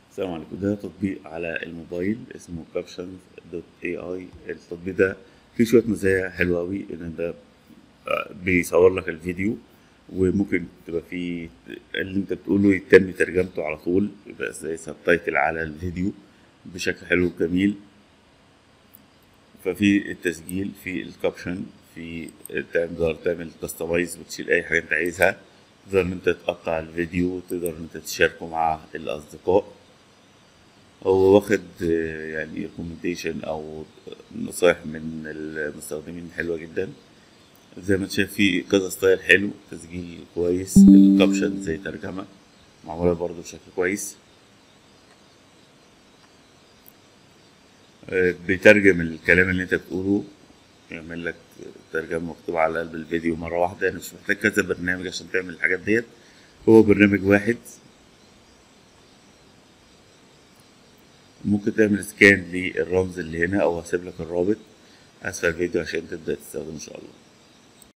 السلام عليكم ده تطبيق على الموبايل اسمه captions دوت اي اي التطبيق ده فيه شوية مزايا حلوة أوي إن ده آه، بيصور لك الفيديو وممكن تبقى فيه اللي انت بتقوله يتم ترجمته على طول يبقى زي سبتايتل على الفيديو بشكل حلو وجميل ففي التسجيل في الكابشن في تقدر تعمل كاستمايز وتشيل اي حاجه انت عايزها تقدر ان انت تقطع الفيديو وتقدر ان انت تشاركه مع الاصدقاء هو واخد آه، يعني ريكومنديشن او نصايح من المستخدمين حلوه جدا زي ما انت شايف في كذا ستايل حلو تسجيل كويس الكابشن زي ترجمه معموله برضو بشكل كويس آه، بيترجم الكلام اللي انت بتقوله يعمل لك ترجمة مكتوبة على قلب الفيديو مرة واحدة يعني مش محتاج كذا برنامج عشان تعمل الحاجات ديت هو برنامج واحد ممكن تعمل سكان للرمز اللي هنا او هسيب لك الرابط اسفل الفيديو عشان تبدأ تستخدمه ان شاء الله